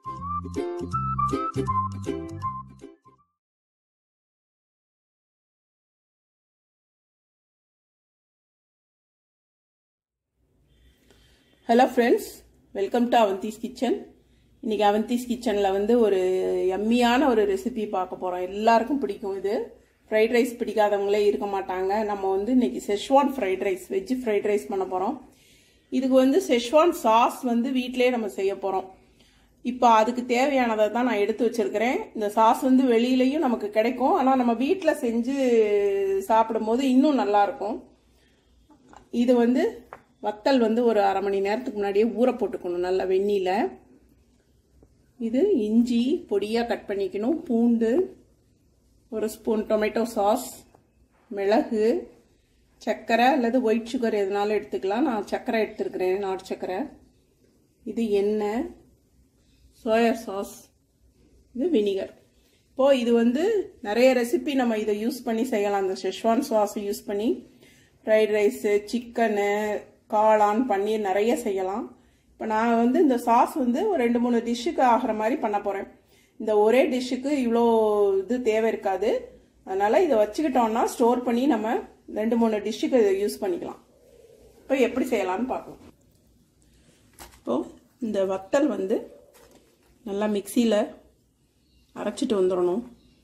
hello friends welcome to Avanthi's kitchen இன்னைக்கு அவந்திஸ் கிச்சனில் வந்து ஒரு எம்மியான ஒரு ரெசிபி பார்க்க போகிறோம் எல்லாருக்கும் பிடிக்கும் இது ஃப்ரைட் ரைஸ் பிடிக்காதவங்களே இருக்க மாட்டாங்க நம்ம வந்து இன்னைக்கு schezwan fried rice veg fried rice பண்ண போகிறோம் இதுக்கு வந்து செஷ்வான் சாஸ் வந்து வீட்டிலே நம்ம செய்ய போகிறோம் இப்போ அதுக்கு தேவையானதை தான் நான் எடுத்து வச்சிருக்கிறேன் இந்த சாஸ் வந்து வெளியிலையும் நமக்கு கிடைக்கும் ஆனால் நம்ம வீட்டில் செஞ்சு சாப்பிடும்போது இன்னும் நல்லா இருக்கும் இது வந்து வத்தல் வந்து ஒரு அரை மணி நேரத்துக்கு முன்னாடியே ஊற போட்டுக்கணும் நல்லா வெந்நில இது இஞ்சி பொடியாக கட் பண்ணிக்கணும் பூண்டு ஒரு ஸ்பூன் டொமேட்டோ சாஸ் மிளகு சர்க்கரை அல்லது ஒயிட் சுகர் எதுனாலும் எடுத்துக்கலாம் நான் சர்க்கரை எடுத்துருக்கிறேன் நாட்டு சர்க்கரை இது எண்ணெய் சோயா சாஸ் இது வினிகர் இப்போது இது வந்து நிறைய ரெசிபி நம்ம இதை யூஸ் பண்ணி செய்யலாம் அந்த ஷெஷ்வான் சாஸ் யூஸ் பண்ணி ஃப்ரைட் ரைஸு சிக்கனு காளான் பன்னீர் நிறைய செய்யலாம் இப்போ நான் வந்து இந்த சாஸ் வந்து ஒரு ரெண்டு மூணு டிஷ்ஷுக்கு ஆகிற மாதிரி பண்ண போகிறேன் இந்த ஒரே டிஷ்ஷுக்கு இவ்வளோ இது தேவை இருக்காது அதனால் இதை வச்சுக்கிட்டோம்னா ஸ்டோர் பண்ணி நம்ம ரெண்டு மூணு டிஷ்ஷுக்கு இதை யூஸ் பண்ணிக்கலாம் இப்போ எப்படி செய்யலாம்னு பார்க்கலாம் இப்போது இந்த வத்தல் வந்து நல்லா மிக்சியில் அரைச்சிட்டு வந்துடணும்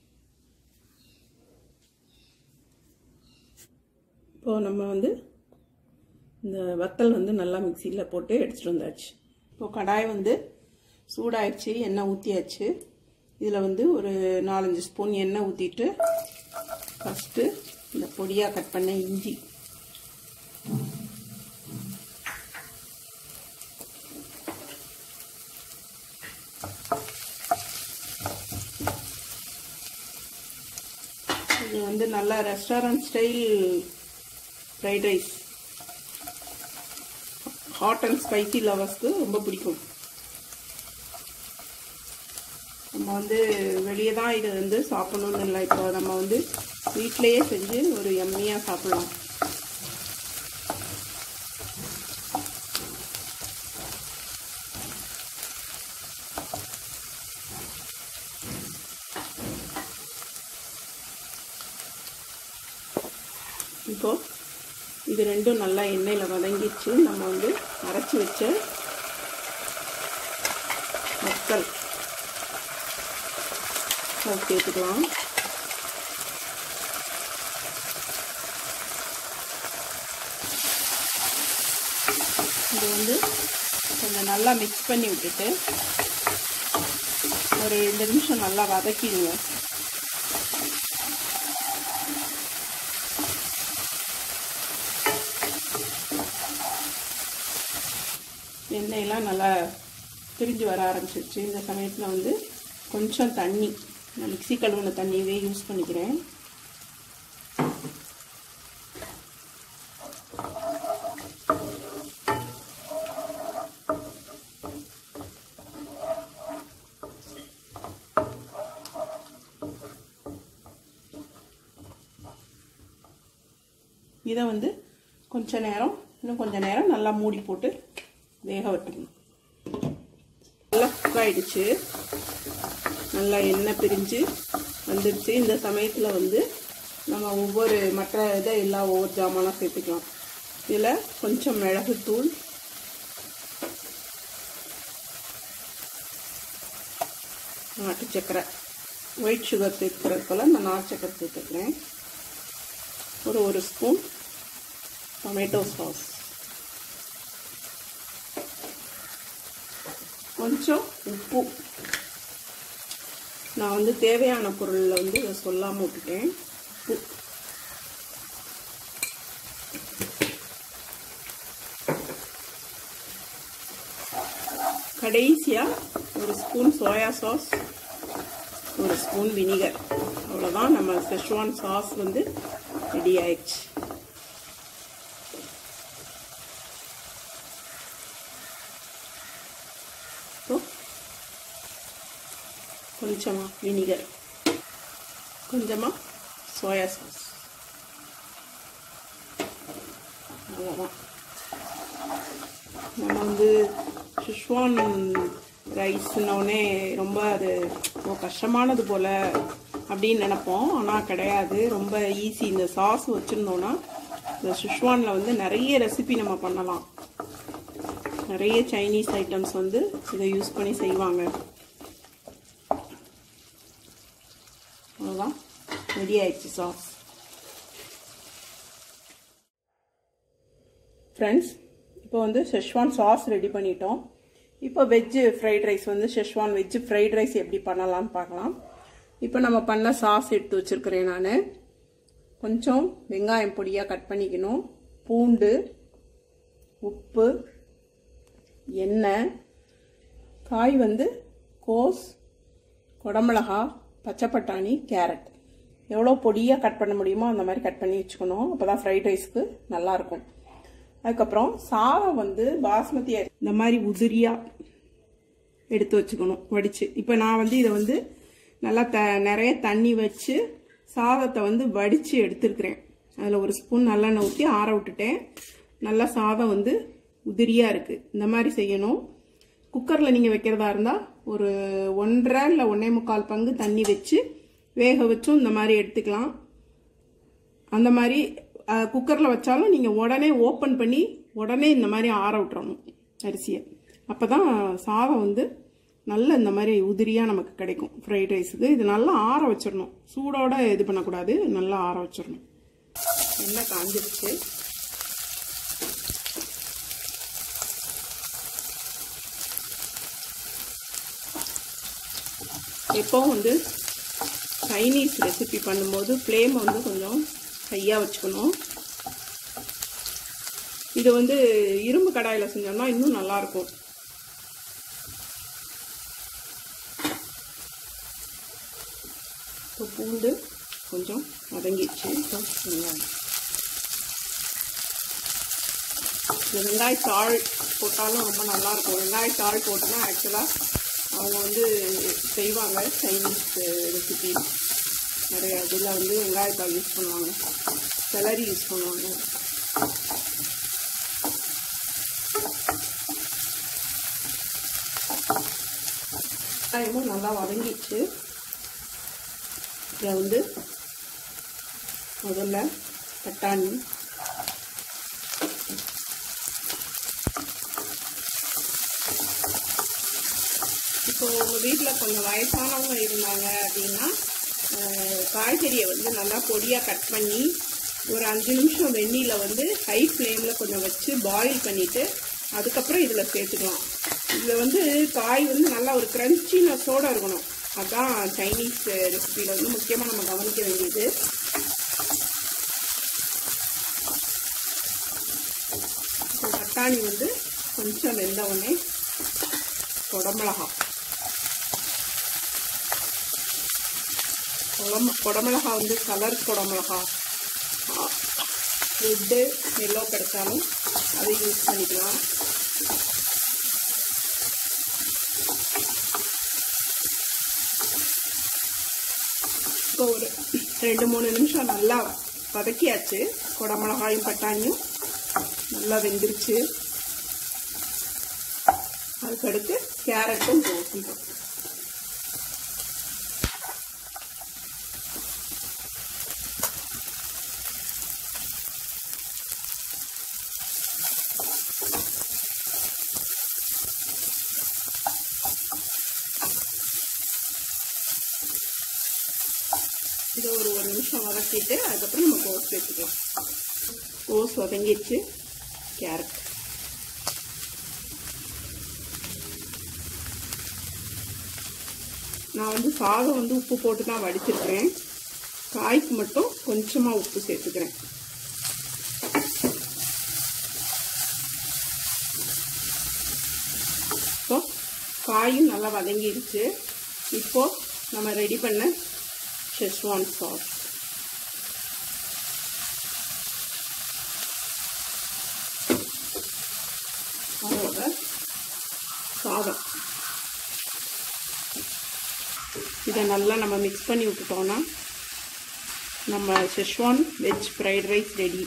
இப்போது நம்ம வந்து இந்த வத்தல் வந்து நல்லா மிக்சியில் போட்டு எடுத்துகிட்டு வந்தாச்சு இப்போது கடாய் வந்து சூடாயிடுச்சு எண்ணெய் ஊற்றியாச்சு இதில் வந்து ஒரு நாலஞ்சு ஸ்பூன் எண்ணெய் ஊற்றிட்டு ஃபஸ்ட்டு இந்த பொடியாக கட் பண்ண இஞ்சி இது வந்து நல்லா restaurant style fried rice hot and spicy லவர்ஸ்க்கு ரொம்ப பிடிக்கும் நம்ம வந்து வெளியே தான் இது வந்து சாப்பிடணும்னு இல்லை இப்போ நம்ம வந்து வீட்டிலையே செஞ்சு ஒரு எம்மியாக சாப்பிடலாம் இப்போ இது ரெண்டும் நல்லா எண்ணெயில் வதங்கிடுச்சு நம்ம வந்து அரைச்சி வச்ச மக்கள் சேர்த்துக்கலாம் இது வந்து கொஞ்சம் நல்லா மிக்ஸ் பண்ணி விட்டுட்டு ஒரு ரெண்டு நிமிஷம் நல்லா வதக்கிடுங்க எண்ணெயெல்லாம் நல்லா பிரிஞ்சு வர ஆரம்பிச்சிருச்சு இந்த சமயத்தில் வந்து கொஞ்சம் தண்ணி நான் மிக்சி கழுவுன தண்ணியவே யூஸ் பண்ணிக்கிறேன் இதை வந்து கொஞ்ச நேரம் இன்னும் கொஞ்ச நேரம் நல்லா மூடி போட்டு வேக விட்டுக்கணும் நல்லா குக் ஆயிடுச்சு நல்லா எண்ணெய் பிரிஞ்சு வந்துடுச்சு இந்த சமயத்தில் வந்து நம்ம ஒவ்வொரு மற்ற இதை எல்லாம் ஒவ்வொரு ஜாமானாக சேர்த்துக்கலாம் இதில் கொஞ்சம் மிளகுத்தூள் நாட்டு சக்கரை ஒயிட் சுகர் சேர்த்துக்கிறது போல் நான் நாட்டு சக்கரை சேர்த்துக்கிறேன் ஒரு ஒரு ஸ்பூன் டொமேட்டோ சாஸ் கொஞ்சம் உப்பு நான் வந்து தேவையான பொருளில் வந்து இதை சொல்லாமல் விட்டுட்டேன் உப்பு கடைசியாக ஒரு ஸ்பூன் சோயா சாஸ் ஒரு ஸ்பூன் வினிகர் அவ்வளோதான் நம்ம செஷ்வான் சாஸ் வந்து ரெடி ஆயிடுச்சு கொஞ்சமாக வினிகர் கொஞ்சமாக சோயா சாஸ் அவ்வளோதான் நம்ம வந்து ஷிஷ்வான் ரைஸ்னோடனே ரொம்ப அது ஓ கஷ்டமானது போல் அப்படின்னு நினைப்போம் ஆனால் கிடையாது ரொம்ப ஈஸி இந்த சாஸ் வச்சுருந்தோன்னா இந்த சுஷ்வானில் வந்து நிறைய ரெசிபி நம்ம பண்ணலாம் நிறைய சைனீஸ் ஐட்டம்ஸ் வந்து இதை யூஸ் பண்ணி செய்வாங்க அவ்வளோதான் ரெடி ஆயிடுச்சு சாஸ் ஃப்ரெண்ட்ஸ் இப்போ வந்து ஷெஷ்வான் சாஸ் ரெடி பண்ணிட்டோம் இப்போ வெஜ்ஜு ஃப்ரைட் ரைஸ் வந்து ஷெஷ்வான் வெஜ்ஜு ஃப்ரைட் ரைஸ் எப்படி பண்ணலாம்னு பார்க்கலாம் இப்போ நம்ம பண்ண சாஸ் எடுத்து வச்சுருக்கிறேன் நான் கொஞ்சம் வெங்காயம் பொடியாக கட் பண்ணிக்கணும் பூண்டு உப்பு எண்ணெய் காய் வந்து கோஸ் குடமிளகா பச்சை பட்டாணி கேரட் எவ்வளோ பொடியாக கட் பண்ண முடியுமோ அந்த மாதிரி கட் பண்ணி வச்சுக்கணும் அப்போ தான் ஃப்ரைட் ரைஸ்க்கு நல்லாயிருக்கும் அதுக்கப்புறம் சாதம் வந்து பாஸ்மதி அரி இந்த மாதிரி உதிரியாக எடுத்து வச்சுக்கணும் வடித்து இப்போ நான் வந்து இதை வந்து நல்லா த நிறைய தண்ணி வச்சு சாதத்தை வந்து வடித்து எடுத்துருக்கிறேன் அதில் ஒரு ஸ்பூன் நல்லெண்ணெய் ஊற்றி ஆற விட்டுட்டேன் நல்லா சாதம் வந்து உதிரியாக இருக்குது இந்த மாதிரி செய்யணும் குக்கரில் நீங்கள் வைக்கிறதா இருந்தால் ஒரு ஒன்றரை இல்லை ஒன்றே முக்கால் பங்கு தண்ணி வச்சு வேக வச்சும் இந்த மாதிரி எடுத்துக்கலாம் அந்த மாதிரி குக்கரில் வச்சாலும் நீங்கள் உடனே ஓப்பன் பண்ணி உடனே இந்த மாதிரி ஆற விட்டுறணும் அரிசியை அப்போ தான் சாதம் வந்து நல்ல இந்த மாதிரி உதிரியாக நமக்கு கிடைக்கும் ஃப்ரைட் ரைஸுக்கு இது நல்லா ஆற வச்சிடணும் சூடோட இது பண்ணக்கூடாது நல்லா ஆற வச்சிடணும் எண்ணெய் காஞ்சிருச்சு எப்போவும் வந்து சைனீஸ் ரெசிபி பண்ணும்போது ஃப்ளேம் வந்து கொஞ்சம் ஹையாக வச்சுக்கணும் இது வந்து இரும்பு கடாயில் செஞ்சோம்னா இன்னும் நல்லாயிருக்கும் இப்போ பூண்டு கொஞ்சம் வதங்கிடுச்சு இப்போ வெங்காயம் இந்த வெங்காய தாள் போட்டாலும் ரொம்ப நல்லாயிருக்கும் வெங்காய தாள் போட்டோன்னா ஆக்சுவலாக அவங்க வந்து செய்வாங்க சைனீஸ் ரெசிபி நிறைய இதில் வந்து வெங்காயத்தாள் யூஸ் பண்ணுவாங்க செலரி யூஸ் பண்ணுவாங்க வெங்காயமும் நல்லா வதங்கிச்சு இதில் வந்து முதல்ல பட்டாணி இப்போ உங்கள் வீட்டில் கொஞ்சம் வயசானவங்க இருந்தாங்க அப்படின்னா காய்கறியை வந்து நல்லா பொடியாக கட் பண்ணி ஒரு அஞ்சு நிமிஷம் வெந்நியில் வந்து ஹை ஃப்ளேமில் கொஞ்சம் வச்சு பாயில் பண்ணிவிட்டு அதுக்கப்புறம் இதில் சேர்த்துக்கலாம் இதில் வந்து காய் வந்து நல்லா ஒரு க்ரன்ச்சினஸோடு இருக்கணும் அதுதான் சைனீஸ் ரெசிபியில் வந்து முக்கியமாக நம்ம கவனிக்க வேண்டியது பட்டாணி வந்து கொஞ்சம் வெந்த உடனே குடமிளகா குடம குடமிளகா வந்து கலர் குடமிளகா ரெட்டு எல்லோ கிடைச்சாலும் அதை யூஸ் பண்ணிக்கலாம் இப்போ ஒரு ரெண்டு மூணு நிமிஷம் நல்லா வதக்கியாச்சு குடமிளகாயும் பட்டாணியும் நல்லா வெந்துருச்சு அதுக்கடுத்து கேரட்டும் போட்டுட்டோம் இதை ஒரு ஒரு நிமிஷம் வதக்கிட்டு அதுக்கப்புறம் நம்ம கோஸ் சேர்த்துக்கலாம் கோஸ் வதங்கிடுச்சு கேரட் நான் வந்து சாதம் வந்து உப்பு போட்டு தான் வடிச்சிருக்கிறேன் காய்க்கு மட்டும் கொஞ்சமாக உப்பு சேர்த்துக்கிறேன் இப்போ காயும் நல்லா வதங்கிடுச்சு இப்போ நம்ம ரெடி பண்ண ஷெஸ்வான் சாஸ் அதோட சாதம் இதை நல்லா நம்ம மிக்ஸ் பண்ணி விட்டுட்டோம்னா நம்ம schezwan veg fried rice ready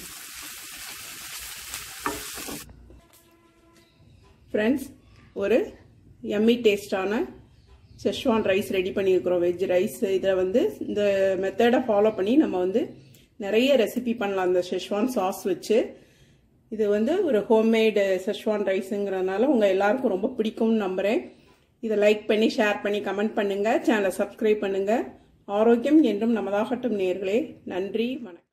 friends ஒரு எம்மி டேஸ்டான செஷ்வான் ரைஸ் ரெடி பண்ணியிருக்கிறோம் வெஜ் ரைஸ் இதில் வந்து இந்த மெத்தடை ஃபாலோ பண்ணி நம்ம வந்து நிறைய ரெசிபி பண்ணலாம் அந்த செஷ்வான் சாஸ் வச்சு இது வந்து ஒரு ஹோம்மேடு செஷ்வான் ரைஸுங்கிறதுனால உங்கள் எல்லாருக்கும் ரொம்ப பிடிக்கும்னு நம்புகிறேன் இதை லைக் பண்ணி ஷேர் பண்ணி கமெண்ட் பண்ணுங்கள் சேனலை சப்ஸ்கிரைப் பண்ணுங்கள் ஆரோக்கியம் என்றும் நமதாகட்டும் நேர்களே நன்றி வணக்கம்